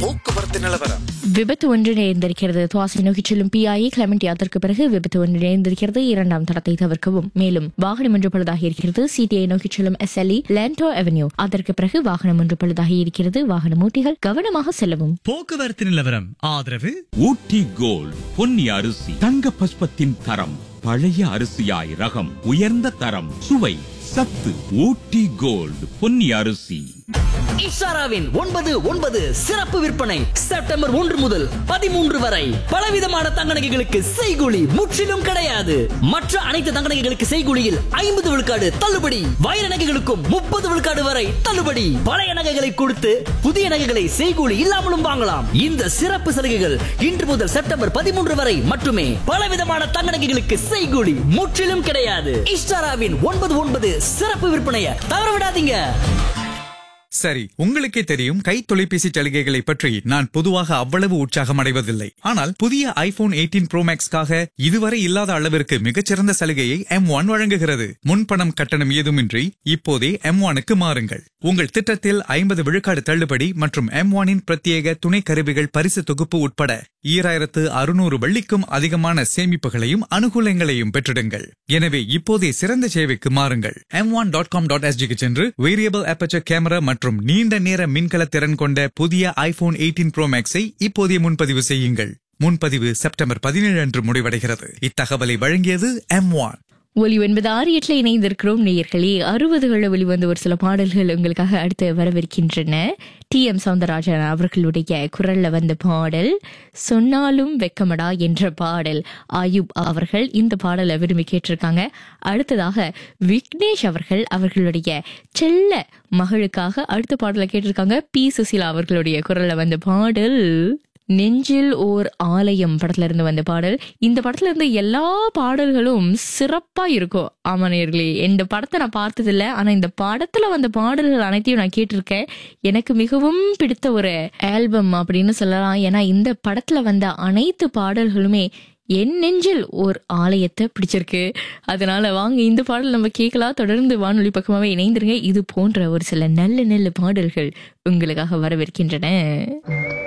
போக்குவரத்து நிலவரம் விபத்து ஒன்று நேர்ந்திருக்கிறது துவாசை நோக்கிச் செல்லும் பிஐஏ கிளமெண்ட் அதற்கு பிறகு விபத்து ஒன்று நேர்ந்திருக்கிறது இரண்டாம் தடத்தை தவிர்க்கவும் மேலும் வாகனம் ஒன்று பழுதாகி இருக்கிறது சிடிஐ நோக்கிச் செல்லும் எஸ்எல்இ லேண்டோ அவென்யூ அதற்கு பிறகு வாகனம் ஒன்று பழுதாகி இருக்கிறது வாகன ஓட்டிகள் கவனமாக செல்லவும் போக்குவரத்து நிலவரம் ஆதரவு ஊட்டி கோல்ட் பொன்னி அரிசி தங்க பஸ்பத்தின் தரம் பழைய அரிசியாய் ரகம் உயர்ந்த தரம் சுவை சத்து ஊட்டி கோல்ட் பொன்னி அரிசி இஷாராவின் ஒன்பது ஒன்பது சிறப்பு விற்பனை செப்டம்பர் ஒன்று முதல் பதிமூன்று வரை பலவிதமான தங்க நகைகளுக்கு செய்கூலி முற்றிலும் கிடையாது மற்ற அனைத்து தங்க நகைகளுக்கு செய்கூலியில் ஐம்பது விழுக்காடு தள்ளுபடி வைர நகைகளுக்கும் முப்பது விழுக்காடு வரை தள்ளுபடி பழைய நகைகளை கொடுத்து புதிய நகைகளை செய்கூலி இல்லாமலும் வாங்கலாம் இந்த சிறப்பு சலுகைகள் இன்று முதல் செப்டம்பர் பதிமூன்று வரை மட்டுமே பலவிதமான தங்க நகைகளுக்கு செய்கூலி முற்றிலும் கிடையாது இஷ்டாராவின் ஒன்பது ஒன்பது சிறப்பு விற்பனையை தவற விடாதீங்க சரி உங்களுக்கே தெரியும் கை தொலைபேசி சலுகைகளை பற்றி நான் பொதுவாக அவ்வளவு உற்சாகம் அடைவதில்லை ஆனால் புதிய ஐபோன் 18 ப்ரோ மேக்ஸ்க்காக இதுவரை இல்லாத அளவிற்கு மிகச்சிறந்த சலுகையை எம் ஒன் வழங்குகிறது முன்பணம் கட்டணம் ஏதுமின்றி இப்போதே எம் ஒனுக்கு மாறுங்கள் உங்கள் திட்டத்தில் ஐம்பது விழுக்காடு தள்ளுபடி மற்றும் எம் ஒனின் பிரத்யேக துணை கருவிகள் பரிசு தொகுப்பு உட்பட ஈராயிரத்து அறுநூறு வெள்ளிக்கும் அதிகமான சேமிப்புகளையும் அனுகூலங்களையும் பெற்றிடுங்கள் எனவே இப்போதே சிறந்த சேவைக்கு மாறுங்கள் M one dot com dot எஸ்ஜிக்கு சென்று வேரியபிள் அப்பச்சர் கேமரா மற்றும் நீண்ட நேர மின்கல திறன் கொண்ட புதிய ஐபோன் 18 ப்ரோ மேக்ஸை இப்போதே முன்பதிவு செய்யுங்கள் முன்பதிவு செப்டம்பர் பதினேழு அன்று முடிவடைகிறது இத்தகவலை வழங்கியது எம் ஒன் ஒலி ஒன்பது ஆறு எட்டுல இணைந்திருக்கிறோம் நேயர்களே அறுபதுகளில் வெளிவந்த ஒரு சில பாடல்கள் உங்களுக்காக அடுத்து வரவிருக்கின்றன டி எம் சவுந்தரராஜன் அவர்களுடைய குரல்ல வந்த பாடல் சொன்னாலும் வெக்கமடா என்ற பாடல் ஆயுப் அவர்கள் இந்த பாடலை விரும்பி கேட்டிருக்காங்க அடுத்ததாக விக்னேஷ் அவர்கள் அவர்களுடைய செல்ல மகளுக்காக அடுத்த பாடலை கேட்டிருக்காங்க பி சுசிலா அவர்களுடைய குரல்ல வந்த பாடல் நெஞ்சில் ஓர் ஆலயம் படத்துல இருந்து வந்த பாடல் இந்த படத்துல இருந்து எல்லா பாடல்களும் சிறப்பா இருக்கும் ஆமா நேர்களே இந்த படத்தை நான் பார்த்ததில்ல ஆனா இந்த படத்துல வந்த பாடல்கள் அனைத்தையும் நான் கேட்டிருக்கேன் எனக்கு மிகவும் பிடித்த ஒரு ஆல்பம் அப்படின்னு சொல்லலாம் ஏன்னா இந்த படத்துல வந்த அனைத்து பாடல்களுமே என் நெஞ்சில் ஓர் ஆலயத்தை பிடிச்சிருக்கு அதனால வாங்க இந்த பாடல் நம்ம கேட்கலாம் தொடர்ந்து வானொலி பக்கமாவே இணைந்திருங்க இது போன்ற ஒரு சில நல்ல நல்ல பாடல்கள் உங்களுக்காக வரவிருக்கின்றன